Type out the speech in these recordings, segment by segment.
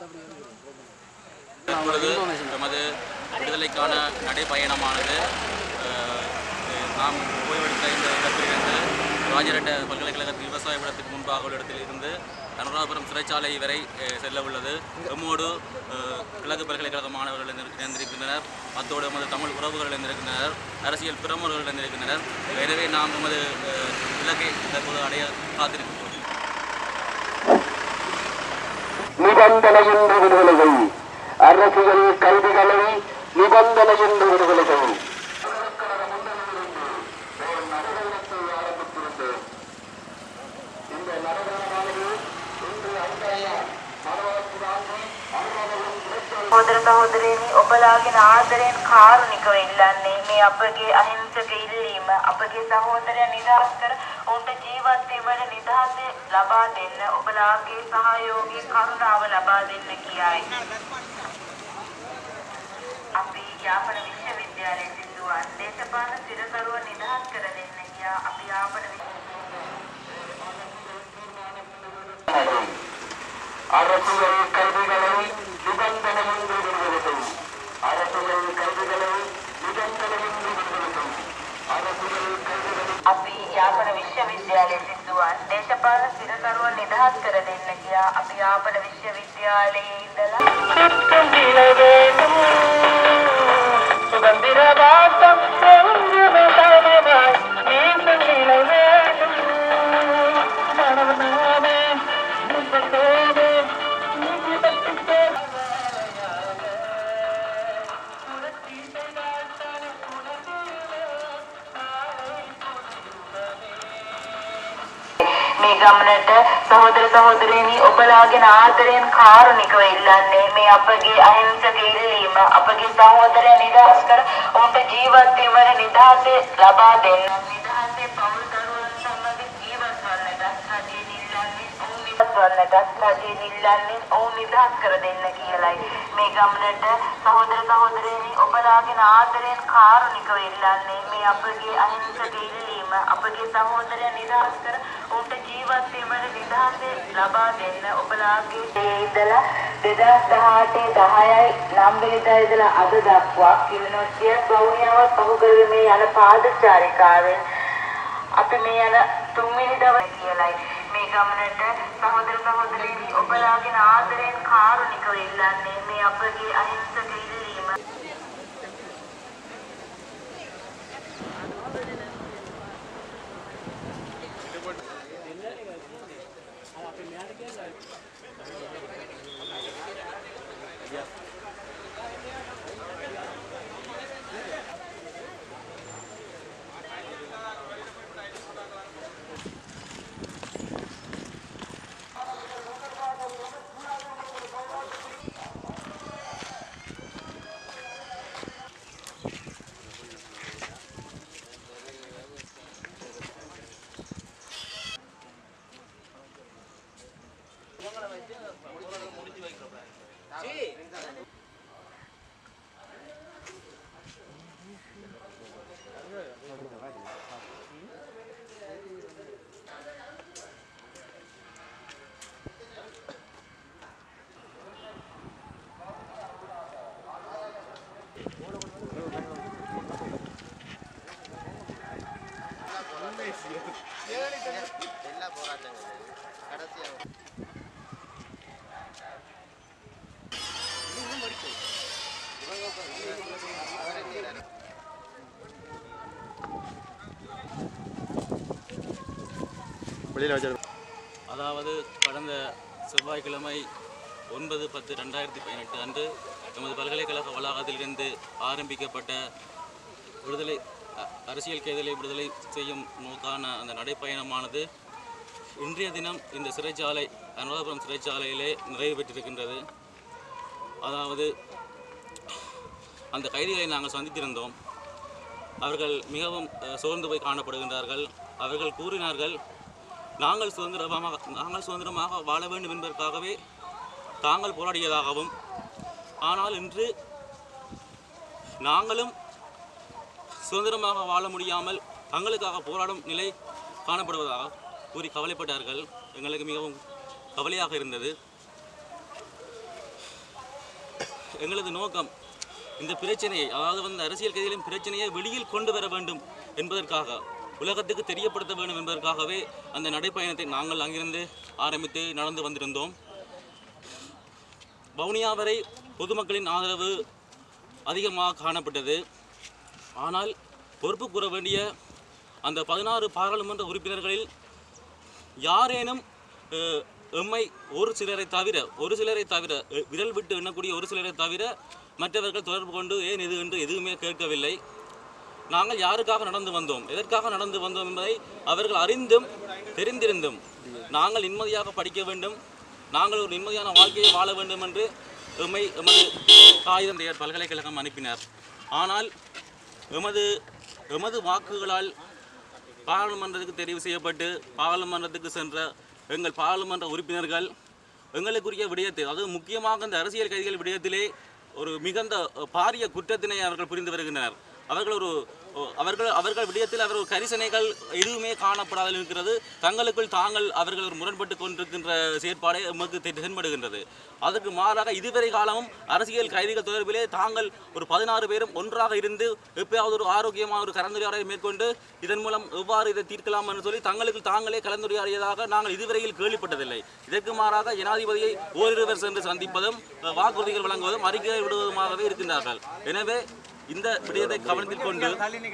இப்பொழுது எமது விடுதலைக்கான நடைப்பயணமானது அஹ், நாம் ஓய்வெடுத்த இந்த இடத்திலிருந்து ராஜரட்ட பல்கலைக்கழகத்தின் விவசாய விடத்துக்கு முன்பாக உள்ள இடத்தில் இருந்து அனுராபுரம் சிறைச்சாலை வரை அஹ், செல்ல உள்ளது எம்மோடு அஹ், கிழக்கு பல்கலைக்கழக மாணவர்கள் இணைந்து- இணைந்திருக்கின்றனர் அத்தோடு எமது தமிழ் உறவுகள் இணைந்திருக்கின்றனர் அரசியல் பிரமுகர்கள் இணைந்திருக்கின்றனர் எனவே நாம் எமது அஹ், இலக்கை தற்போது அடைய காத்திருக்கிறோம் நிபந்தனையின்றி விடுதலைகள் அரசியல் கைதிகளை நிபந்தனையின்றி விடுதலைகள் සහෝදර සහෝදරයනි ඔබලාගෙන ආදරයෙන් කාරුණිකව ඉල්ලන්නේ මේ අපගේ අහිංසක ඉල්ලීම අපගේ සහෝදරයන් නිදහස් කර ඔවුන්ට ජීවත් වීමට නිදහස ලබා දෙන්න ඔබලාගේ සහයෝගී කරුණාව ලබා දෙන්න කියයි. අපි යාපන විශ්වවිද්‍යාලයේ සිදුවන් දේශපාලන සිරකරුව නිදහස් කර දෙන්න කියා අපි යාපන அரசியல் கைதிகளை நிபந்தனையின்றி விடுதலைகள் அரசியல் கைதிகளை நிபந்தனையின்றி விடுதலைகள் அரசியல் கைதிகளை අපි යාපන විශ්වවිද්‍යාලයේ සිදුවන් දේශපාලන සිරකරුව නිදහස් කර දෙන්න කියා අපි යාපන විශ්වවිද්‍යාලයේ ඉඳලා මේ ගමනට සහෝදර සහෝදරයනි ඔබලාගෙන ආදරයෙන් කාරුණිකව ඉල්ලන්නේ මේ අපගේ අහිංසක ඉල්ලීම අපගේ සහෝදරයන් නිදහස් කර ඔවුන්ට ජීවත් වීමට නිදහස ලබා දෙන්න. නිදහසේ පවුල් දරුවන් සමග ජීවත් වන්නට රජයෙන් ඉල්ලන්නේ ඔවුන් නිදහස් වන්නට රජයෙන් ඉල්ලන්නේ ඔවුන් නිදහස් කර දෙන්න කියලයි. මේ ගමනට සහෝදර සහෝදරයනි ඔබලාගෙන ආදරයෙන් කාරුණිකව ඉල්ලන්නේ මේ අපගේ අහිංසක ඉල්ලීම අපගේ සහෝදරයන් නිදහස් කර ඔවුන්ට ජීවත් වීමට නිදහස ලබා දෙන්න ඔබලාගේ ඉඳලා 2018 10යි නම් වෙනිදා ඉඳලා අද දක්වා කිලිනොච්චිය වවුනියාව පහු කරගෙන යන පාදචාරිකාවෙන් අපි මේ යන තුන්වෙනි දවසේ කියලයි මේ ගමනට සහෝදර සහෝදරීනි ඔබලාගෙන ආදරයෙන් කාරුණිකව ඉල්ලන්නේ මේ අපගේ අහිංසක ඉල්ලීම அதாவது கடந்த செவ்வாய்க்கிழமை ஒன்பது பத்து ரெண்டாயிரத்தி பதினெட்டு அன்று எமது பல்கலைக்கழக வளாகத்திலிருந்து ஆரம்பிக்கப்பட்ட விடுதலை அ- அரசியல் கைதலை விடுதலை செய்யும் நோக்கான அந்த நடைப்பயணமானது இன்றைய தினம் இந்த சிறைச்சாலை அனுராதபுரம் சிறைச்சாலையிலே நிறைவு பெற்றிருக்கின்றது அதாவது அந்த கைதிகளை நாங்கள் சந்தித்திருந்தோம் அவர்கள் மிகவும் அஹ், சோர்ந்து போய் காணப்படுகின்றார்கள் அவர்கள் கூறினார்கள் நாங்கள் சுதந்திரமாக நாங்கள் சுதந்திரமாக வாழ வேண்டும் என்பதற்காகவே தாங்கள் போராடியதாகவும் ஆனால் இன்று நாங்களும் சுதந்திரமாக வாழ முடியாமல் தங்களுக்காக போராடும் நிலை காணப்படுவதாக கூறி கவலைப்பட்டார்கள் எங்களுக்கு மிகவும் கவலையாக இருந்தது எங்களது நோக்கம் இந்த பிரச்சனையை அதாவது வந்து அரசியல் கைதிகளின் பிரச்சனையை வெளியில் கொண்டு வர வேண்டும் என்பதற்காக உலகத்துக்கு தெரியப்படுத்த வேண்டும் என்பதற்காகவே அந்த நடைப்பயணத்தை நாங்கள் அங்கிருந்து ஆரம்பித்து நடந்து வந்திருந்தோம் வவுனியா வரை பொதுமக்களின் ஆதரவு அதிகமாக காணப்பட்டது ஆனால் பொறுப்பு கூற வேண்டிய அந்த பதினாறு பாராளுமன்ற உறுப்பினர்களில் யாரேனும் அஹ், எம்மை ஒரு சிலரை தவிர ஒரு சிலரை தவிர அஹ், விரல் விட்டு எண்ணக்கூடிய ஒரு சிலரை தவிர மற்றவர்கள் தொடர்பு கொண்டு ஏன் இது என்று எதுவுமே கேட்கவில்லை நாங்கள் யாருக்காக நடந்து வந்தோம் எதற்காக நடந்து வந்தோம் என்பதை அவர்கள் அறிந்தும் தெரிந்திருந்தும் நாங்கள் நிம்மதியாக படிக்க வேண்டும் நாங்கள் ஒரு நிம்மதியான வாழ்க்கையை வாழ வேண்டும் என்று எம்மை எமது தாயுதந்தையர் பல்கலைக்கழகம் அனுப்பினார் ஆனால் எமது எமது வாக்குகளால் பாராளுமன்றத்துக்கு தெரிவு செய்யப்பட்டு பாராளுமன்றத்துக்கு சென்ற எங்கள் பாராளுமன்ற உறுப்பினர்கள் எங்களுக்குரிய விடயத்தை அதாவது முக்கியமாக இந்த அரசியல் கைதிகள் விடயத்திலே ஒரு மிகுந்த அஹ், பாரிய குற்றத்தினை அவர்கள் புரிந்து வருகின்றனர் அவர்கள் ஒரு அவர்கள் அவர்கள் விடயத்தில் அவர் ஒரு கரிசனைகள் எதுவுமே காணப்படாமல் இருக்கிறது தங்களுக்குள் தாங்கள் அவர்கள் ஒரு முரண்பட்டு கொண்டிருக்கின்ற செயற்பாடே நமக்கு தெ- தென்படுகின்றது அதற்கு மாறாக இதுவரை காலமும் அரசியல் கைதிகள் தொடர்பிலே தாங்கள் ஒரு பதினாறு பேரும் ஒன்றாக இருந்து எப்பயாவது ஒரு ஆரோக்கியமான ஒரு கலந்துரையாடலை மேற்கொண்டு இதன் மூலம் எவ்வாறு இதை தீர்க்கலாம் என்று சொல்லி தங்களுக்கு தாங்களே கலந்துரையாடியதாக நாங்கள் இதுவரையில் கேள்விப்பட்டதில்லை இதற்கு மாறாக ஜனாதிபதியை ஓரிருவர் சென்று சந்திப்பதும் அஹ், வாக்குறுதிகள் வழங்குவதும் அறிக்கை விடுவதுமாகவே இருக்கின்றார்கள் எனவே இந்த விடயத்தை கவனத்தில் கொண்டு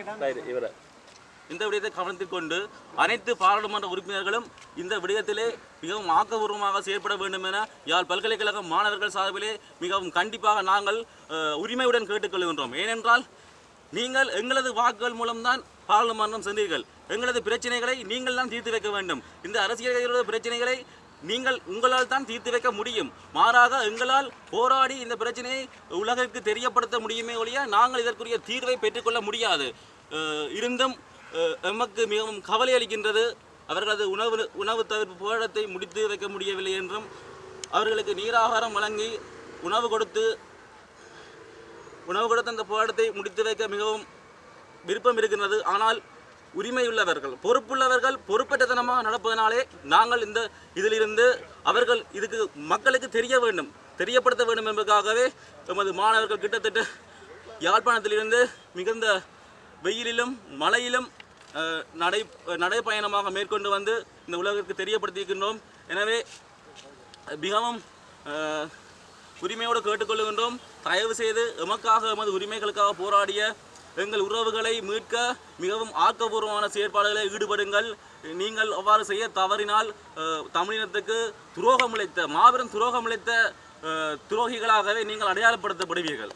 இந்த விடயத்தை கவனத்தில் கொண்டு அனைத்து பாராளுமன்ற உறுப்பினர்களும் இந்த விடயத்திலே மிகவும் ஆக்கபூர்வமாக செயற்பட வேண்டும் என யாழ் பல்கலைக்கழக மாணவர்கள் சார்பிலே மிகவும் கண்டிப்பாக நாங்கள் அஹ், உரிமையுடன் கேட்டுக்கொள்கின்றோம் ஏனென்றால் நீங்கள் எங்களது வாக்குகள் மூலம்தான் பாராளுமன்றம் சென்றீர்கள் எங்களது பிரச்சனைகளை நீங்கள் தான் தீர்த்து வைக்க வேண்டும் இந்த அரசியல் பிரச்சனைகளை நீங்கள் உங்களால் தான் தீர்த்து வைக்க முடியும் மாறாக எங்களால் போராடி இந்த பிரச்சனையை உலகிற்கு தெரியப்படுத்த முடியுமே ஒழிய நாங்கள் இதற்குரிய தீர்வை பெற்றுக்கொள்ள முடியாது அஹ், இருந்தும் அஹ், எமக்கு மிகவும் கவலை அளிக்கின்றது அவர்களது உணவு உணவு தவிர்ப்பு போராட்டத்தை முடித்து வைக்க முடியவில்லை என்றும் அவர்களுக்கு நீராகாரம் வழங்கி உணவு கொடுத்து உணவு கொடுத்த அந்த போராட்டத்தை முடித்து வைக்க மிகவும் விருப்பம் இருக்கின்றது ஆனால் உரிமையுள்ளவர்கள் பொறுப்புள்ளவர்கள் பொறுப்பற்றத்தனமாக நடப்பதனாலே நாங்கள் இந்த இதிலிருந்து அவர்கள் இதுக்கு மக்களுக்கு தெரிய வேண்டும் தெரியப்படுத்த வேண்டும் என்பதற்காகவே எமது மாணவர்கள் கிட்டத்தட்ட யாழ்ப்பாணத்திலிருந்து மிகுந்த வெயிலிலும் மழையிலும் அஹ், நடை நடைப்பயணமாக மேற்கொண்டு வந்து இந்த உலகிற்கு தெரியப்படுத்தியிருக்கின்றோம் எனவே மிகவும் அஹ், உரிமையோடு கேட்டுக்கொள்கின்றோம் தயவு செய்து எமக்காக எமது உரிமைகளுக்காக போராடிய எங்கள் உறவுகளை மீட்க மிகவும் ஆக்கபூர்வமான செயற்பாடுகளை ஈடுபடுங்கள் நீங்கள் அவ்வாறு செய்ய தவறினால் அஹ், தமிழினத்துக்கு துரோகம் இழைத்த மாபெரும் துரோகம் இழைத்த அஹ், துரோகிகளாகவே நீங்கள் அடையாளப்படுத்தப்படுவீர்கள்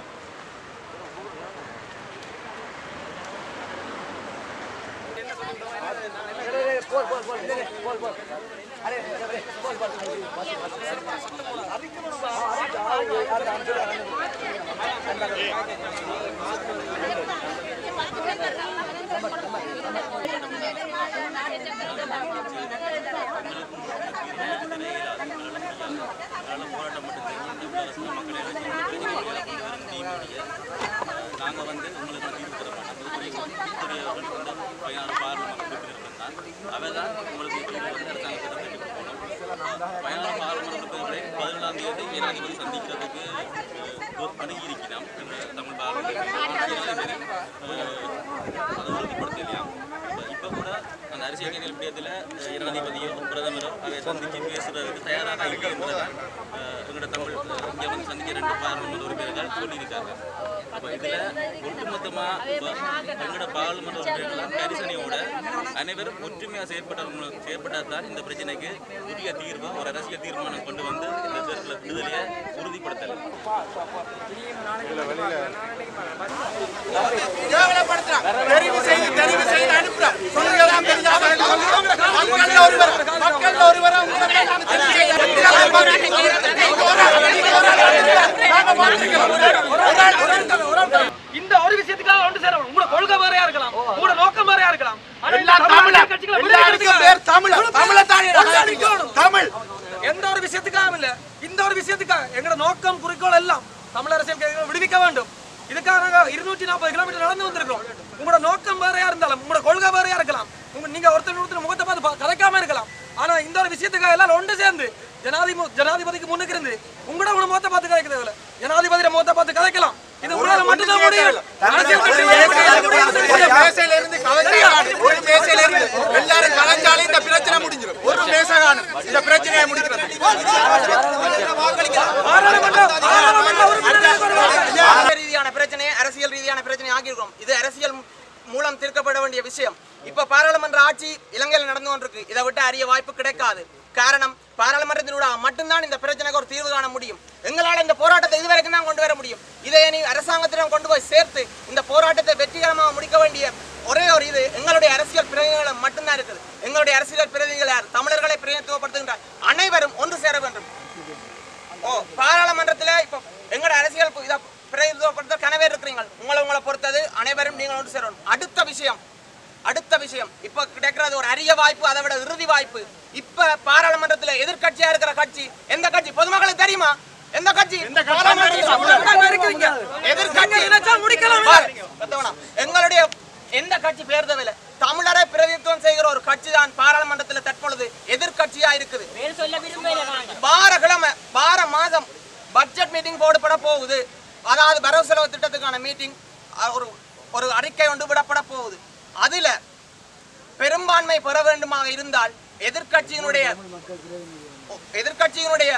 போராட்டம் மட்டும் தெரியும் நாங்கள் வந்து உங்களுக்கு தீர்வு தர மாட்டோம் புதுக்குடியவர்கள் வந்து பதினாறு பார்லமெண்ட் உறுப்பினர்கள் தான் அவர் தான் உங்களுக்கு தீர்வு வந்து அரசாங்கத்தில் கட்டி கொடுக்கணும் பதினாறு பார்லமெண்ட் உறுப்பினர்களை பதினேழாம் தேதி ஜனாதிபதி சந்திக்கிறதுக்கு அஹ், அணுகியிருக்கிறோம் எங்கள் தமிழ் பார்லமெண்ட் ஜனாதிபதி அஹ், அதை உறுதிப்படுத்தலையாம் இப்போ கூட அந்த அரசியல் கைதிகள் விடயத்தில் ஜனாதிபதியோ பிரதமரோ அதை சந்தித்து பேசுறதுக்கு தயாராக இல்லை என்பதுதான் அஹ், எங்களோட தமிழ் அஹ், இங்கே வந்து சந்திக்க ரெண்டு பார்லமெண்ட் உறுப்பினர்கள் சொல்லியிருக்காங்க அப்போ இதில் ஒட்டுமொத்தமாக எங்களோட பாராளுமன்ற உறுப்பினர்கள் கரிசனையோட அனைவரும் ஒற்றுமையாக செயற்பட்ட செயற்பட்டால் தான் இந்த பிரச்சனைக்கு புதிய தீர்வு ஒரு அரசியல் தீர்மானம் கொண்டு வந்து இந்த தேர்தல விடுதலையை உறுதிப்படுத்தலாம் தெரிவு செய்து தெரிவு செய்து அனுப்புறோம் சொல்லுங்களாம் தெரிஞ்சாக மக்கள் ஒருவர் மக்கள் ஒருவர் உங்களை நான் தெரிவு செய்ய இந்த ஒரு விஷயத்துக்காக ஒன்று சேரணும் உங்களோட கொள்கை வேறையா இருக்கலாம் உங்களோட நோக்கம் வேறையா இருக்கலாம் ஆனா இந்த எல்லா தமிழ் தமிழர் கட்சிகளை எல்லாருக்கும் விடுதலை பேர் தமிழ் தமிழை தான் நிக்கணும். தமிழ் எந்த ஒரு விஷயத்துக்காக இல்ல இந்த ஒரு விஷயத்துக்காக எங்களோட நோக்கம் குறிக்கோள் எல்லாம் தமிழ் அரசியல் கைதிகளை விடுவிக்க வேண்டும் இதுக்காக நாங்க இருநூற்றி நாற்பது கிலோமீட்டர் நடந்து வந்திருக்கிறோம் உங்களோட நோக்கம் வேறையா இருந்தாலும் உங்களோட கொள்கை வேறையா இருக்கலாம் உங்க நீங்க ஒருத்தர் ஒருத்தர் முகத்தை பார்த்து பா- கதைக்காம இருக்கலாம் ஆனா இந்த ஒரு விஷயத்துக்காக எல்லாரும் ஒன்று சேர்ந்து ஜனாதிபதி ஜனாதிபதிக்கு முன்னுக்கு இருந்து உங்களோட உன மொத்த பார்த்து கதைக்க தேவையில்ல ஜனாதிபதியோட மொத்த பார்த்து கதைக்கலாம் இது உங்களால மட்டும்தான் முடியும் அரசியல் கட்சிகளால மட்டும்தான் முடியும். ஒரு மேசையில இருந்து கலைஞர் ஒரு மேசையில இருந்து எல்லாரும் கலைஞ்சாலே இந்த பிரச்சனை முடிஞ்சிடும் ஒரு மேசை காணும் இந்த பிரச்சனையை முடிக்கிறது பாராளுமன்ற பாராளுமன்ற உறுப்பினர்களுக்கு ஒரு வார்த்தை. அரசியல் ரீதியான பிரச்சனையை அரசியல் ரீதியான பிரச்சனை ஆக்கியிருக்கோம் இது அரசியல் மூலம் தீர்க்கப்பட வேண்டிய விஷயம் இப்ப பாராளுமன்ற ஆட்சி இலங்கையில் நடந்து கொண்டிருக்கு இதை விட்டு அறிய வாய்ப்பு கிடைக்காது காரணம் பாராளுமன்றத்தினூடாக மட்டும்தான் இந்த பிரச்சனைக்கு ஒரு தீர்வு காண முடியும் எங்களால் இந்த போராட்டத்தை இதுவரைக்கும் தான் கொண்டு வர முடியும் இதை நீ அரசாங்கத்திடம் கொண்டு போய் சேர்த்து இந்த போராட்டத்தை வெற்றிகரமாக முடிக்க வேண்டிய ஒரே ஒரு இது எங்களுடைய அரசியல் பிரதிநிதிகள் மட்டும்தான் இருக்குது எங்களுடைய அரசியல் பிரதிநிதிகள் யார் தமிழர்களை பிரதிநிதித்துவப்படுத்துகின்ற அனைவரும் ஒன்று சேர வேண்டும் ஓ பாராளுமன்றத்துல இப்ப எங்களோட அரசியல் இதை பிரதிநிதித்துவப்படுத்த கனவே இருக்கிறீங்க உங்களை உங்களை பொறுத்தது அனைவரும் நீங்கள் ஒன்று சேரணும் அடுத்த விஷயம் அடுத்த விஷயம் இப்ப கிடைக்கிறது ஒரு அரிய வாய்ப்பு அதை விட இறுதி வாய்ப்பு இப்ப பாராளுமன்றத்துல எதிர்க்கட்சியா இருக்கிற கட்சி எந்த கட்சி பொதுமக்களுக்கு தெரியுமா எந்த கட்சி உட்கார்ந்து இருக்கிறீங்க. எதிர்க்கட்சி நீங்க நினைச்சா முடிக்கலாம் பாரு, பெத்தவனா, எங்களுடைய எந்த கட்சி பேர் தேவையில்லை தமிழரை பிரதிநிதித்துவம் செய்கிற ஒரு கட்சி தான் பாராளுமன்றத்தில் தற்பொழுது எதிர்க்கட்சியா இருக்குது வார கிழமை வார மாதம் பட்ஜெட் மீட்டிங் போடப்பட போகுது அதாவது வரவு செலவு திட்டத்துக்கான மீட்டிங் ஒரு ஒரு அறிக்கை ஒன்று விடப்பட போகுது அதுல பெரும்பான்மை பெற வேண்டுமாக இருந்தால் எதிர்க்கட்சியினுடைய எதிர்க்கட்சியினுடைய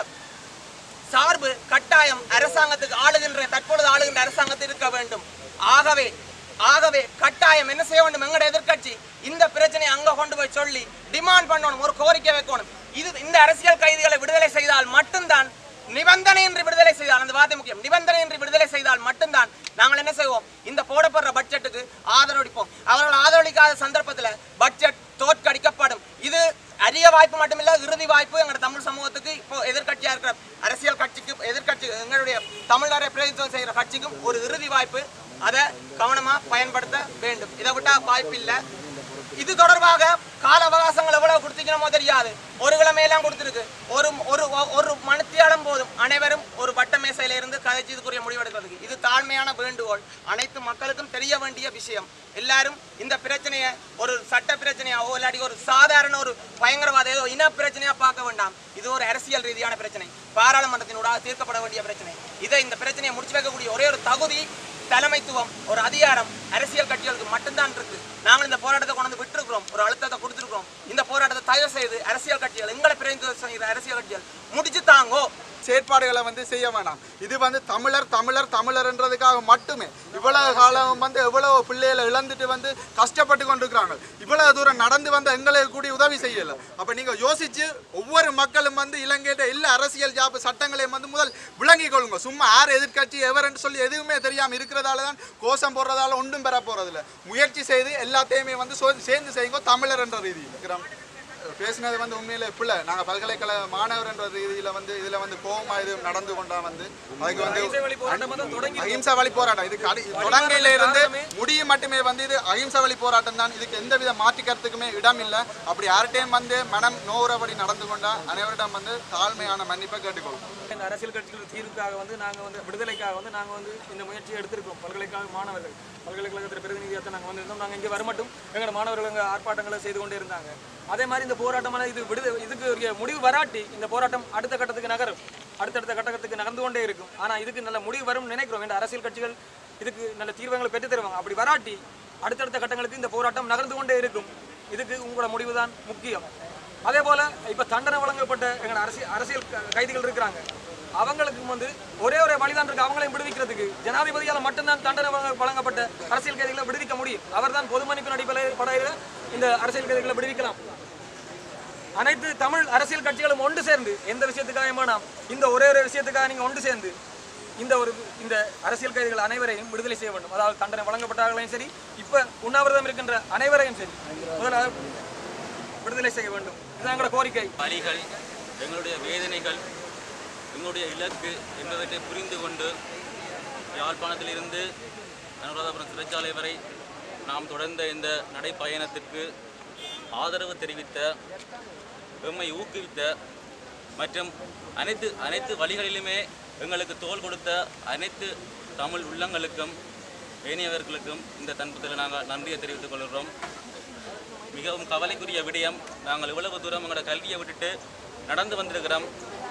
சார்பு கட்டாயம் அரசாங்கத்துக்கு ஆளுகின்ற தற்பொழுது ஆளுகின்ற அரசாங்கத்தில் இருக்க வேண்டும் ஆகவே ஆகவே கட்டாயம் என்ன செய்ய வேண்டும் எங்கட எதிர்க்கட்சி இந்த பிரச்சனையை அங்க கொண்டு போய் சொல்லி டிமாண்ட் பண்ணணும் ஒரு கோரிக்கை வைக்கணும் இது இந்த அரசியல் கைதிகளை விடுதலை செய்தால் மட்டும்தான் நிபந்தனையின்றி விடுதலை செய்தால் அந்த வார்த்தை முக்கியம் நிபந்தனையின்றி விடுதலை செய்தால் மட்டும்தான் நாங்கள் என்ன செய்வோம் இந்த போடப்படுற பட்ஜெட்டுக்கு ஆதரவளிப்போம் அவர்கள் ஆதரவளிக்காத சந்தர்ப்பத்தில் பட்ஜெட் தோற்கடிக்கப்படும் இது அரிய வாய்ப்பு மட்டுமில்ல இறுதி வாய்ப்பு எங்களோட தமிழ் சமூகத்துக்கு இப்போ எதிர்க்கட்சியா இருக்கிற அரசியல் கட்சிக்கு எதிர்க்கட்சி எங்களுடைய தமிழரை பிரதிநிதித்துவம் செய்கிற கட்சிக்கும் ஒரு இறுதி வாய்ப்பு அதை கவனமா பயன்படுத்த வேண்டும் இதை விட்டா வாய்ப்பு இல்லை இது தொடர்பாக கால அவகாசங்கள் எவ்வளவு கொடுத்தீங்கன்னமோ தெரியாது ஒரு கிழமையெல்லாம் கொடுத்துருக்கு ஒரு ஒரு ஒரு மணித்தியாலம் போதும் அனைவரும் ஒரு வட்ட மேசையில இருந்து கதைச்சு இதுக்குரிய முடிவெடுக்கிறதுக்கு இது தாழ்மையான வேண்டுகோள் அனைத்து மக்களுக்கும் தெரிய வேண்டிய விஷயம் எல்லாரும் இந்த பிரச்சனையை ஒரு சட்ட பிரச்சனையாவோ இல்லாட்டி ஒரு சாதாரண ஒரு பயங்கரவாத ஏதோ இன பிரச்சனையா பார்க்க வேண்டாம் இது ஒரு அரசியல் ரீதியான பிரச்சனை பாராளுமன்றத்தினூடாக தீர்க்கப்பட வேண்டிய பிரச்சனை இதை இந்த பிரச்சனையை முடிச்சு வைக்கக்கூடிய ஒரே ஒரு தகுதி தலைமைத்துவம் ஒரு அதிகாரம் அரசியல் கட்சிகளுக்கு மட்டும்தான் இருக்கு நாங்கள் இந்த போராட்டத்தை கொண்டு வந்து விட்டுருக்கிறோம் ஒரு அழுத்தத்தை கொடுத்துருக்கிறோம் இந்த போராட்டத்தை தயவு செய்து அரசியல் கட்சிகள் எங்களை பிரதிநிதித்துவம் செய்கிற அரசியல் கட்சிகள் முடிச்சு தாங்கோ செயற்பாடுகளை வந்து செய்ய வேணாம் இது வந்து தமிழர் தமிழர் தமிழர்ன்றதுக்காக மட்டுமே இவ்வளவு காலம் வந்து எவ்வளவு பிள்ளைகளை இழந்துட்டு வந்து கஷ்டப்பட்டு கொண்டிருக்கிறாங்க இவ்வளவு தூரம் நடந்து வந்து எங்களுக்கு கூடி உதவி செய்யல அப்ப நீங்க யோசிச்சு ஒவ்வொரு மக்களும் வந்து இலங்கையில எல்லா அரசியல் ஜாப் சட்டங்களையும் வந்து முதல் விளங்கிக் கொள்ளுங்க சும்மா யார் எதிர்க்கட்சி எவருன்னு சொல்லி எதுவுமே தெரியாம இருக்கிறதால தான் கோஷம் போடுறதால ஒன்றும் பெற போறதில்ல முயற்சி செய்து எல்லாத்தையுமே வந்து சோ- சேர்ந்து செய்யுங்க தமிழர் என்ற ரீதியில் இருக்கிறோம் பேசினது வந்து உண்மையில பிள்ளை நாங்கள் பல்கலைக்கழக மாணவர் என்ற ரீதியில் வந்து இதில் வந்து கோபமா இது நடந்து கொண்டா வந்து அதுக்கு வந்து வழி போராட்டம் வந்து தொடங்கி அகிம்சா வழி போராட்டம் இது கடி தொடங்கையில இருந்து முடியும் மட்டுமே வந்து இது அகிம்சா வழி போராட்டம் தான் இதுக்கு எந்தவித மாற்று கருத்துக்குமே இடம் இல்லை அப்படி யார்கிட்டையும் வந்து மனம் நோவுறபடி நடந்து கொண்டா அனைவரிடம் வந்து தாழ்மையான மன்னிப்பை கேட்டுக்கொள்ளும் இந்த அரசியல் கட்சிகள் தீர்வுக்காக வந்து நாங்கள் வந்து விடுதலைக்காக வந்து நாங்கள் வந்து இந்த முயற்சியை எடுத்திருக்கோம் பல்கலைக்கழக மாணவர்கள் பல்கலைக்கழகத்தில் பிரதிநிதியாக நாங்கள் வந்திருந்தோம் நாங்கள் இங்கே வரமட்டும் எங்களோட மாணவர்கள் அங்கே ஆர்ப்பாட்டங்களை செய்து கொண்டே இருந்தாங்க அதே மாதிரி இந்த போராட்டமான இது விடுத இதுக்கு ஒரு முடிவு வராட்டி இந்த போராட்டம் அடுத்த கட்டத்துக்கு நகரும் அடுத்தடுத்த கட்டத்துக்கு நகர்ந்து கொண்டே இருக்கும் ஆனால் இதுக்கு நல்ல முடிவு வரும்னு நினைக்கிறோம் இந்த அரசியல் கட்சிகள் இதுக்கு நல்ல தீர்வுகளை பெற்று தருவாங்க அப்படி வராட்டி அடுத்தடுத்த கட்டங்களுக்கு இந்த போராட்டம் நகர்ந்து கொண்டே இருக்கும் இதுக்கு உங்களோட முடிவு தான் முக்கியம் அதே போல இப்ப தண்டனை வழங்கப்பட்ட எங்க அரசியல் அரசியல் க- கைதிகள் இருக்கிறாங்க அவங்களுக்கு வந்து ஒரே ஒரே வழிதான் இருக்கு அவங்களையும் விடுவிக்கிறதுக்கு ஜனாதிபதியால மட்டும்தான் தண்டனை வழங்க- வழங்கப்பட்ட அரசியல் கைதிகளை விடுவிக்க முடியும் அவர்தான் பொது மன்னிப்பின் அடிப்படையில் படையில இந்த அரசியல் கைதிகளை விடுவிக்கலாம் அனைத்து தமிழ் அரசியல் கட்சிகளும் ஒன்று சேர்ந்து எந்த விஷயத்துக்காக வேணாம் இந்த ஒரே ஒரு விஷயத்துக்காக நீங்க ஒன்று சேர்ந்து இந்த ஒரு இந்த அரசியல் கைதிகள் அனைவரையும் விடுதலை செய்ய வேண்டும் அதாவது தண்டனை வழங்கப்பட்டார்களையும் சரி இப்ப உண்ணாவிரதம் இருக்கின்ற அனைவரையும் சரி முதல்ல விடுதலை செய்ய வேண்டும் இதுதான் எங்களோட கோரிக்கை வலிகள் எங்களுடைய வேதனைகள் எங்களுடைய இலக்கு என்பவற்றை புரிந்து கொண்டு யாழ்ப்பாணத்திலிருந்து அனுராதபுரம் சிறைச்சாலை வரை நாம் தொடர்ந்த இந்த நடைப்பயணத்திற்கு ஆதரவு தெரிவித்த எம்மை ஊக்குவித்த மற்றும் அனைத்து அனைத்து வழிகளிலுமே எங்களுக்கு தோள் கொடுத்த அனைத்து தமிழ் உள்ளங்களுக்கும் ஏனையவர்களுக்கும் இந்த தன்பத்தில் நாங்கள் நன்றியை தெரிவித்துக் கொள்கிறோம் மிகவும் கவலைக்குரிய விடயம் நாங்கள் இவ்வளவு தூரம் எங்களோட கல்வியை விட்டுட்டு நடந்து வந்திருக்கிறோம்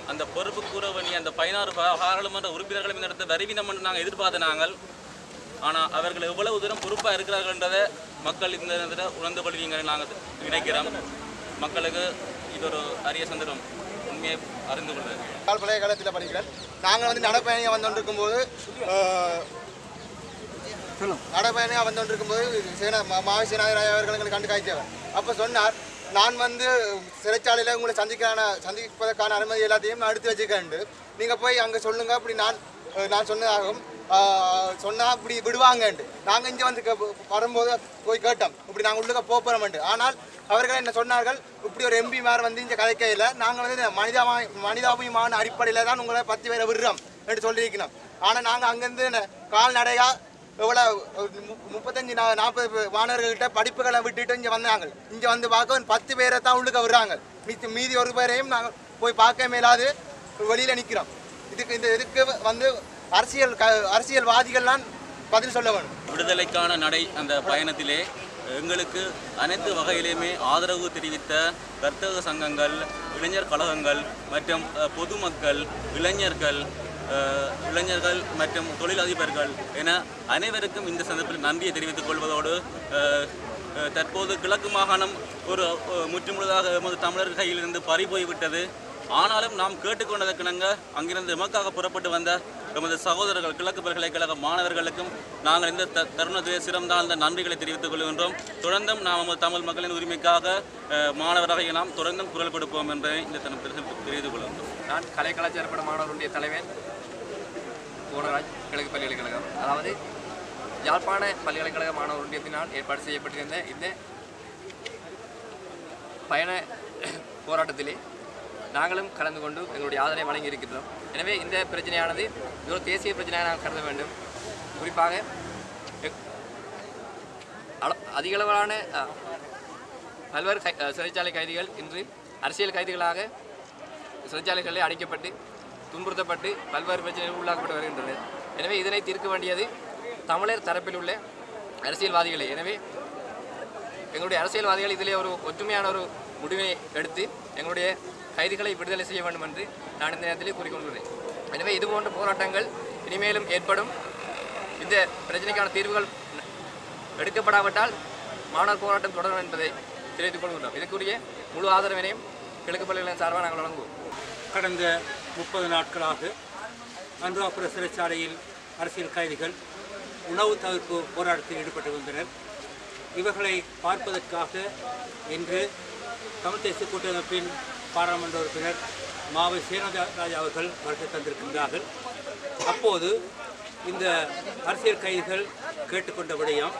அந்த பொறுப்பு கூற வேண்டிய அந்த பதினாறு பா- பாராளுமன்ற உறுப்பினர்களும் இந்த இடத்துல வருவினம் என்று நாங்கள் எதிர்பார்த்த நாங்கள் ஆனால் அவர்கள் எவ்வளவு தூரம் பொறுப்பாக இருக்கிறார்கள்ன்றதை மக்கள் இந்த இடத்துல உணர்ந்து கொள்வீங்கன்னு நாங்கள் நினைக்கிறோம் மக்களுக்கு இது ஒரு அரிய சந்தர்ப்பம் உண்மையை அறிந்து கொள்வது கால் பழைய காலத்தில் படிக்கிறேன் நாங்கள் வந்து நடைப்பயணியாக வந்து கொண்டிருக்கும்போது நடைப்பயணியாக வந்து கொண்டிருக்கும்போது சேனா மாவி சேனாதிராய அவர்கள் எங்களுக்கு கண்டு காய்ச்சவர் அப்போ சொன்னார் நான் வந்து சிறைச்சாலையில் உங்களை சந்திக்கான சந்திப்பதற்கான அனுமதி எல்லாத்தையும் நான் எடுத்து வச்சுக்கேன் நீங்கள் போய் அங்கே சொல்லுங்க அப்படி நான் அஹ், நான் சொன்னதாகவும் சொன்னால் இப்படி விடுவாங்கன்ட்டு நாங்கள் இங்கே வந்து கே- வரும்போது போய் கேட்டோம் இப்படி நாங்கள் உள்ளுக்க போகிறோம்ட்டு ஆனால் அவர்கள் என்ன சொன்னார்கள் இப்படி ஒரு எம்பி மார் வந்து இங்கே கதைக்கையில் நாங்கள் வந்து மனிதாப மனிதாபிமான அடிப்படையில் தான் உங்களை பத்து பேரை விடுறோம் என்று சொல்லியிருக்கணும் ஆனால் நாங்கள் அங்கேருந்து என்ன கால்நடையா எவ்வளோ முப்பத்தஞ்சு நா- நாற்பது பே- மாணவர்கள்கிட்ட படிப்புகளை விட்டுட்டு இங்கே வந்தாங்க இங்கே வந்து பார்க்க ஒரு பத்து பேரை தான் உள்ளுக்க விடுறாங்க மீதி மீதி ஒரு பேரையும் நாங்கள் போய் பார்க்க மேலாது வெளியில் நிற்கிறோம் இதுக்கு இந்த இதுக்கு வந்து அரசியல் க அரசியல்வாதிகள்லாம் பதில் சொல்ல வேணும் விடுதலைக்கான நடை அந்த பயணத்திலே எங்களுக்கு அனைத்து வகையிலுமே ஆதரவு தெரிவித்த வர்த்தக சங்கங்கள் இளைஞர் கழகங்கள் மற்றும் அஹ், பொதுமக்கள் இளைஞர்கள் அஹ், இளைஞர்கள் மற்றும் தொழிலதிபர்கள் என அனைவருக்கும் இந்த சந்தர்ப்பத்தில் நன்றியை தெரிவித்துக் கொள்வதோடு அஹ், அஹ், தற்போது கிழக்கு மாகாணம் ஒரு அஹ், முற்றுமுழுதாக எமது தமிழர் கையிலிருந்து பறிபோய் விட்டது ஆனாலும் நாம் கேட்டுக்கொண்டதற்கிணங்க அங்கிருந்து எமக்காக புறப்பட்டு வந்த எமது சகோதரர்கள் கிழக்கு பல்கலைக்கழக மாணவர்களுக்கும் நாங்கள் இந்த த தருணத்திலே சிறந்தாழ்ந்த நன்றிகளை தெரிவித்துக் கொள்கின்றோம் தொடர்ந்தும் நாம் நமது தமிழ் மக்களின் உரிமைக்காக அஹ், மாணவராக நாம் தொடர்ந்தும் குரல் கொடுப்போம் என்பதை இந்த தருணத்தில் தெரிவித்துக் கொள்கின்றோம் நான் கலை கலாச்சார பட மாணவருடைய தலைவர் கோனராஜ் கிழக்கு பல்கலைக்கழகம் அதாவது யாழ்ப்பாண பல்கலைக்கழக மாணவர் ஒன்றியத்தினால் ஏற்பாடு செய்யப்பட்டிருந்த இந்த பயண போராட்டத்திலே நாங்களும் கலந்து கொண்டு எங்களுடைய ஆதரவை வழங்கி இருக்கின்றோம் எனவே இந்த பிரச்சனையானது இது ஒரு தேசிய பிரச்சனையாக நாம் கருத வேண்டும் குறிப்பாக எக்- அள- அதிகளவான அஹ், பல்வேறு கை அஹ், சிறைச்சாலை கைதிகள் இன்று அரசியல் கைதிகளாக சிறைச்சாலைகளில் அடைக்கப்பட்டு துன்புறுத்தப்பட்டு பல்வேறு பிரச்சனைகள் உள்ளாக்கப்பட்டு வருகின்றனர் எனவே இதனை தீர்க்க வேண்டியது தமிழர் தரப்பில் உள்ள அரசியல்வாதிகளே எனவே எங்களுடைய அரசியல்வாதிகள் இதிலே ஒரு ஒற்றுமையான ஒரு முடிவினை எடுத்து எங்களுடைய கைதிகளை விடுதலை செய்ய வேண்டும் என்று நான் இந்த நேரத்திலே கூறிக்கொண்டுள்ளேன் எனவே இதுபோன்ற போராட்டங்கள் இனிமேலும் ஏற்படும் இந்த பிரச்சனைக்கான தீர்வுகள் எடுக்கப்படாவிட்டால் மாணவர் போராட்டம் தொடரும் என்பதை தெரிவித்துக் கொள்கின்றோம் இதுக்குரிய முழு ஆதரவினையும் கிழக்கு பள்ளிகளின் சார்பாக நாங்கள் வழங்குவோம் கடந்த முப்பது நாட்களாக அனுராபுர சிறைச்சாலையில் அரசியல் கைதிகள் உணவு தவிர்ப்பு போராட்டத்தில் ஈடுபட்டு வந்தனர் இவர்களை பார்ப்பதற்காக இன்று தமிழ் தேசிய கூட்டமைப்பின் பாராளுமன்ற உறுப்பினர் மாவை சேனராஜா அவர்கள் வருகை தந்திருக்கின்றார்கள் அப்போது இந்த அரசியல் கைதிகள் கேட்டுக்கொண்ட விடயம்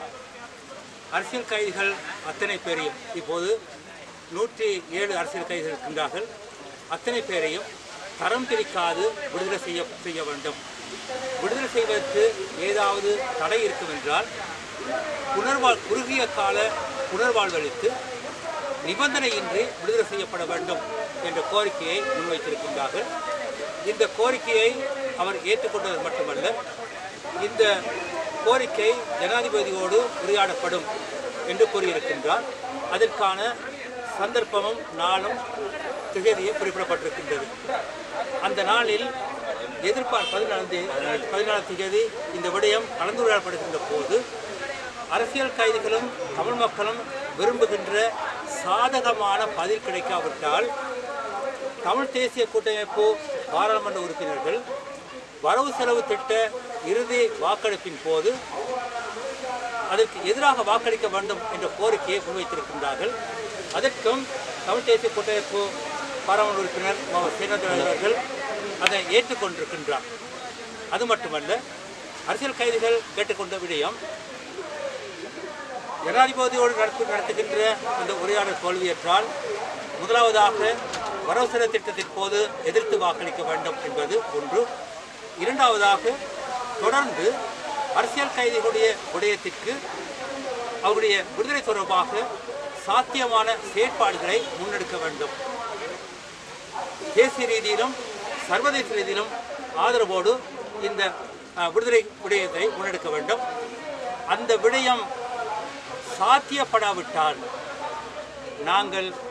அரசியல் கைதிகள் அத்தனை பேரையும் இப்போது நூற்றி ஏழு அரசியல் கைதிகள் இருக்கின்றார்கள் அத்தனை பேரையும் தரம் பிரிக்காது விடுதலை செய்ய செய்ய வேண்டும் விடுதலை செய்வதற்கு ஏதாவது தடை இருக்கும் என்றால் புனர்வாழ் குறுகிய கால புனர்வாழ்வளித்து நிபந்தனையின்றி விடுதலை செய்யப்பட வேண்டும் என்ற கோரிக்கையை முன்வைத்திருக்கின்றார்கள் இந்த கோரிக்கையை அவர் ஏற்றுக்கொண்டது மட்டுமல்ல இந்த கோரிக்கை ஜனாதிபதியோடு உரையாடப்படும் என்று கூறியிருக்கின்றார் அதற்கான சந்தர்ப்பமும் நாளும் திகதியும் குறிப்பிடப்பட்டிருக்கின்றது அந்த நாளில் எதிர்பார் பதினாலாம் தேதி பதினாலாம் தேதி இந்த விடயம் கலந்துரையாடப்படுகின்ற போது அரசியல் கைதிகளும் தமிழ் மக்களும் விரும்புகின்ற சாதகமான பதில் கிடைக்காவிட்டால் தமிழ் தேசிய கூட்டமைப்பு பாராளுமன்ற உறுப்பினர்கள் வரவு செலவு திட்ட இறுதி வாக்கெடுப்பின் போது அதற்கு எதிராக வாக்களிக்க வேண்டும் என்ற கோரிக்கையை முன்வைத்திருக்கின்றார்கள் அதற்கும் தமிழ் தேசிய கூட்டமைப்பு பாராளுமன்ற உறுப்பினர் முகமது சேனந்திரன் அவர்கள் அதை ஏற்றுக்கொண்டிருக்கின்றார் அது மட்டுமல்ல அரசியல் கைதிகள் கேட்டுக்கொண்ட விடயம் ஜனாதிபதியோடு நடத்து நடத்துகின்ற அந்த உரையாடல் தோல்வியற்றால் முதலாவதாக வரவு செலவு திட்டத்தின் போது எதிர்த்து வாக்களிக்க வேண்டும் என்பது ஒன்று இரண்டாவதாக தொடர்ந்து அரசியல் கைதிகளுடைய விடயத்திற்கு அவருடைய விடுதலை தொடர்பாக சாத்தியமான செயற்பாடுகளை முன்னெடுக்க வேண்டும் தேசிய ரீதியிலும் சர்வதேச ரீதியிலும் ஆதரவோடு இந்த அஹ், விடுதலை விடயத்தை முன்னெடுக்க வேண்டும் அந்த விடயம் சாத்தியப்படாவிட்டால் நாங்கள்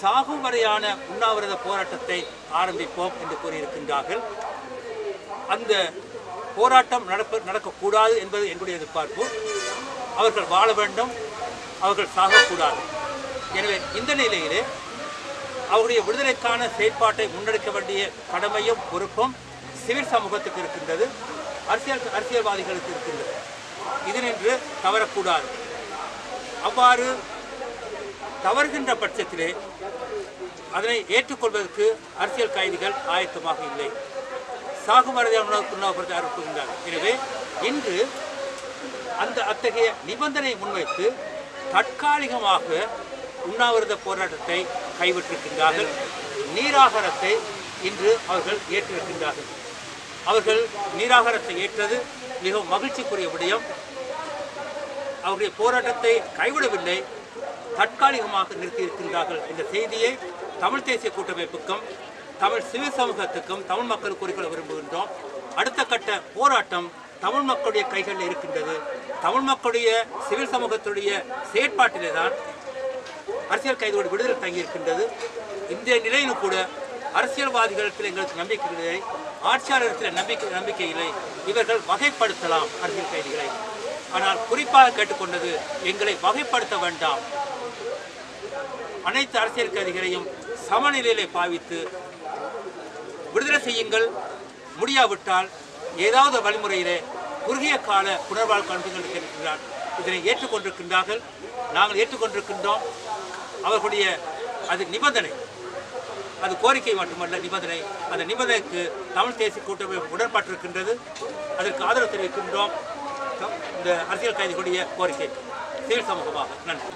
சாகும் வரையான உண்ணாவிரத போராட்டத்தை ஆரம்பிப்போம் என்று கூறியிருக்கின்றார்கள் அந்த போராட்டம் நடப்ப நடக்கக்கூடாது என்பது என்னுடைய எதிர்பார்ப்பு அவர்கள் வாழ வேண்டும் அவர்கள் சாகக்கூடாது எனவே இந்த நிலையிலே அவருடைய விடுதலைக்கான செயற்பாட்டை முன்னெடுக்க வேண்டிய கடமையும் பொறுப்பும் சிவில் சமூகத்துக்கு இருக்கின்றது அரசியல் அரசியல்வாதிகளுக்கு இருக்கின்றது இதனின்று தவறக்கூடாது அவ்வாறு தவறுகின்ற பட்சத்திலே அதனை ஏற்றுக்கொள்வதற்கு அரசியல் கைதிகள் ஆயத்தமாக இல்லை சாகுமரதை உண்ணாவிரதத்தை அனுப்புகின்றார்கள் எனவே இன்று அந்த அத்தகைய நிபந்தனை முன்வைத்து தற்காலிகமாக உண்ணாவிரத போராட்டத்தை கைவிட்டிருக்கின்றார்கள் நீராகாரத்தை இன்று அவர்கள் ஏற்றிருக்கின்றார்கள் அவர்கள் நீராகாரத்தை ஏற்றது மிகவும் மகிழ்ச்சிக்குரிய விடயம் அவருடைய போராட்டத்தை கைவிடவில்லை தற்காலிகமாக நிறுத்தியிருக்கின்றார்கள் இந்த செய்தியை தமிழ் தேசிய கூட்டமைப்புக்கும் தமிழ் சிவில் சமூகத்துக்கும் தமிழ் மக்களுக்கு குறிப்பிட விரும்புகின்றோம் அடுத்த கட்ட போராட்டம் தமிழ் மக்களுடைய கைகளில் இருக்கின்றது தமிழ் மக்களுடைய சிவில் சமூகத்துடைய செயற்பாட்டிலே தான் அரசியல் கைதியோடு விடுதலை தங்கியிருக்கின்றது இந்த நிலையிலும் கூட அரசியல்வாதிகளிடத்தில் எங்களுக்கு நம்பிக்கை இல்லை ஆட்சியாளரிடத்தில் நம்பிக்கை நம்பிக்கை இல்லை இவர்கள் வகைப்படுத்தலாம் அரசியல் கைதிகளை ஆனால் குறிப்பாக கேட்டுக்கொண்டது எங்களை வகைப்படுத்த வேண்டாம் அனைத்து அரசியல் கைதிகளையும் சமநிலையிலே பாவித்து விடுதலை செய்யுங்கள் முடியாவிட்டால் ஏதாவது வழிமுறையிலே குறுகிய கால புனர்வாழ்வு அனுப்புங்கள் இருக்கின்றார் இதனை ஏற்றுக்கொண்டிருக்கின்றார்கள் நாங்கள் ஏற்றுக்கொண்டிருக்கின்றோம் அவர்களுடைய அது நிபந்தனை அது கோரிக்கை மட்டுமல்ல நிபந்தனை அந்த நிபந்தனைக்கு தமிழ் தேசிய கூட்டமைப்பு உடன்பட்டிருக்கின்றது அதற்கு ஆதரவு தெரிவிக்கின்றோம் த- இந்த அரசியல் கைதிகளுடைய கோரிக்கை சிவில் சமூகமாக நன்றி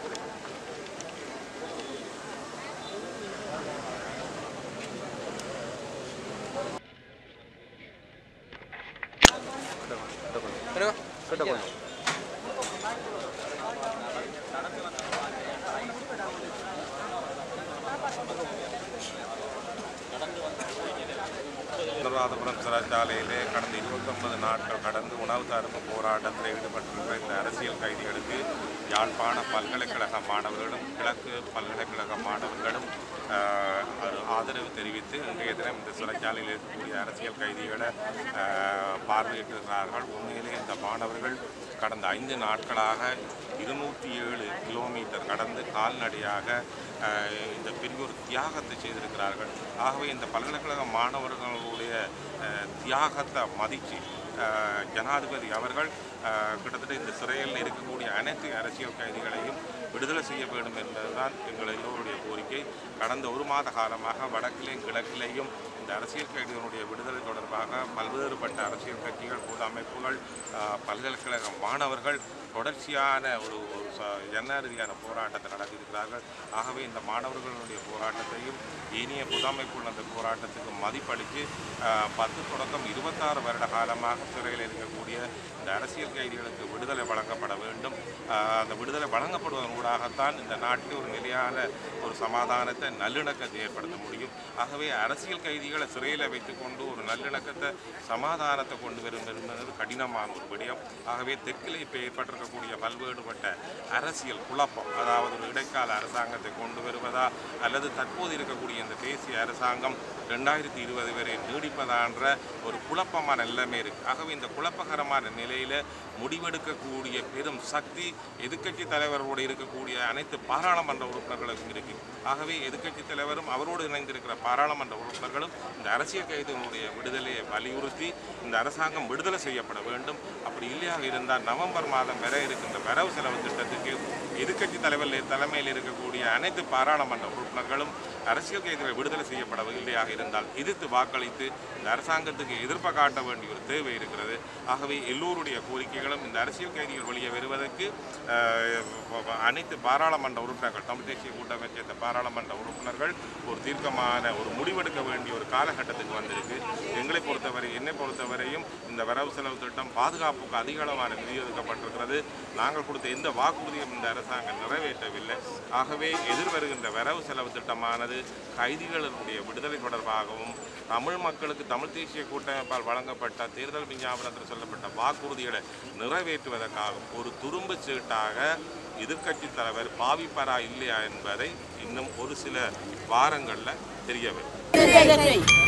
அனுராதபுரம் சிறைச்சாலையிலே கடந்த இருபத்தொன்பது நாட்கள் கடந்து உணவு தடுப்பு போராட்டத்தில் ஈடுபட்டிருக்கிற இந்த அரசியல் கைதிகளுக்கு யாழ்ப்பாண பல்கலைக்கழக மாணவர்களும் கிழக்கு பல்கலைக்கழக மாணவர்களும் ஆஹ், ஒரு ஆதரவு தெரிவித்து இன்றைய தினம் இந்த சிறைச்சாலையில் இருக்கக்கூடிய அரசியல் கைதிகளை ஆஹ், பார்வையிட்டிருக்கிறார்கள் உண்மையிலே இந்த மாணவர்கள் கடந்த ஐந்து நாட்களாக இருநூற்றி ஏழு கிலோமீட்டர் கடந்து கால்நடையாக ஆஹ், இந்த பெரிய ஒரு தியாகத்தை செய்திருக்கிறார்கள் ஆகவே இந்த பல்கலைக்கழக மாணவர்களுடைய ஆஹ், தியாகத்தை மதித்து ஆஹ், ஜனாதிபதி அவர்கள் ஆஹ், கிட்டத்தட்ட இந்த சிறையில் இருக்கக்கூடிய அனைத்து அரசியல் கைதிகளையும் விடுதலை செய்ய வேண்டும் என்பதுதான் எங்கள் எல்லோருடைய கோரிக்கை கடந்த ஒரு மாத காலமாக வடக்கிலேயும் கிழக்கிலேயும் இந்த அரசியல் கைதிகளுடைய விடுதலை தொடர்பாக பல்வேறுபட்ட அரசியல் கட்சிகள் பொது அமைப்புகள் ஆஹ், பல்கலைக்கழக மாணவர்கள் தொடர்ச்சியான ஒரு ஒரு ச- எண்ண ரீதியான போராட்டத்தை நடத்தியிருக்கிறார்கள் ஆகவே இந்த மாணவர்களுடைய போராட்டத்தையும் இனிய பொது அமைப்புள்ள அந்த போராட்டத்துக்கு மதிப்பளித்து ஆஹ், பத்து தொடக்கம் இருபத்தாறு வருட காலமாக சிறையில் இருக்கக்கூடிய இந்த அரசியல் கைதிகளுக்கு விடுதலை வழங்கப்பட வேண்டும் ஆஹ், அந்த விடுதலை வழங்கப்படுவதன் ஊடாகத்தான் இந்த நாட்டில் ஒரு நிலையான ஒரு சமாதானத்தை நல்லிணக்கத்தை ஏற்படுத்த முடியும் ஆகவே அரசியல் கைதிகளை சிறையில் வைத்துக்கொண்டு ஒரு நல்லிணக்கத்தை சமாதானத்தை கொண்டு வரும் என்பது கடினமான ஒரு விடயம் ஆகவே தெற்கில் இப்போ ஏற்பட்டிருக்கக்கூடிய பல்வேறுபட்ட அரசியல் குழப்பம் அதாவது ஒரு இடைக்கால அரசாங்கத்தை கொண்டு வருவதா அல்லது தற்போது இருக்கக்கூடிய இந்த தேசிய அரசாங்கம் ரெண்டாயிரத்தி இருபது வரை நீடிப்பதான்ற ஒரு குழப்பமான நிலைமை இருக்கு ஆகவே இந்த குழப்பகரமான நிலையில முடிவெடுக்கக்கூடிய பெரும் சக்தி எதிர்க்கட்சி தலைவரோடு இருக்கக்கூடிய அனைத்து பாராளுமன்ற உறுப்பினர்களுக்கும் இருக்கு ஆகவே எதிர்க்கட்சி தலைவரும் அவரோடு இணைந்திருக்கிற பாராளுமன்ற உறுப்பினர்களும் இந்த அரசியல் கைதிகளுடைய விடுதலையை வலியுறுத்தி இந்த அரசாங்கம் விடுதலை செய்யப்பட வேண்டும் அப்படி இல்லையாக இருந்தால் நவம்பர் மாதம் வர இருக்கின்ற வரவு செலவு திட்டத்துக்கு எதிர்க்கட்சி தலைவர் தலைமையில் இருக்கக்கூடிய அனைத்து பாராளுமன்ற உறுப்பினர்களும் அரசியல் கைதிகள் விடுதலை செய்யப்படவில்லையாக இருந்தால் எதிர்த்து வாக்களித்து இந்த அரசாங்கத்துக்கு எதிர்ப்பு காட்ட வேண்டிய ஒரு தேவை இருக்கிறது ஆகவே எல்லோருடைய கோரிக்கைகளும் இந்த அரசியல் கைதிகள் வெளியே வருவதற்கு அஹ், அனைத்து பாராளுமன்ற உறுப்பினர்கள் தமிழ் தேசிய கூட்டமைப்பை சேர்ந்த பாராளுமன்ற உறுப்பினர்கள் ஒரு தீர்க்கமான ஒரு முடிவெடுக்க வேண்டிய ஒரு காலகட்டத்துக்கு வந்திருக்கு எங்களை பொறுத்தவரை என்னை பொறுத்தவரையும் இந்த வரவு செலவு திட்டம் பாதுகாப்புக்கு அதிக அளவான நிதி ஒதுக்கப்பட்டிருக்கிறது நாங்கள் கொடுத்த எந்த வாக்குறுதியும் இந்த அரசாங்கம் நிறைவேற்றவில்லை ஆகவே எதிர்வருகின்ற வரவு செலவு திட்டமானது கைதிகளுடைய விடுதலை தொடர்பாகவும் தமிழ் மக்களுக்கு தமிழ் தேசிய கூட்டமைப்பால் வழங்கப்பட்ட தேர்தல் விஞ்ஞாபனத்தில் சொல்லப்பட்ட வாக்குறுதிகளை நிறைவேற்றுவதற்காகவும் ஒரு துரும்பு சீட்டாக எதிர்க்கட்சி தலைவர் பாவிப்பாரா இல்லையா என்பதை இன்னும் ஒரு சில வாரங்களில் தெரிய வரும்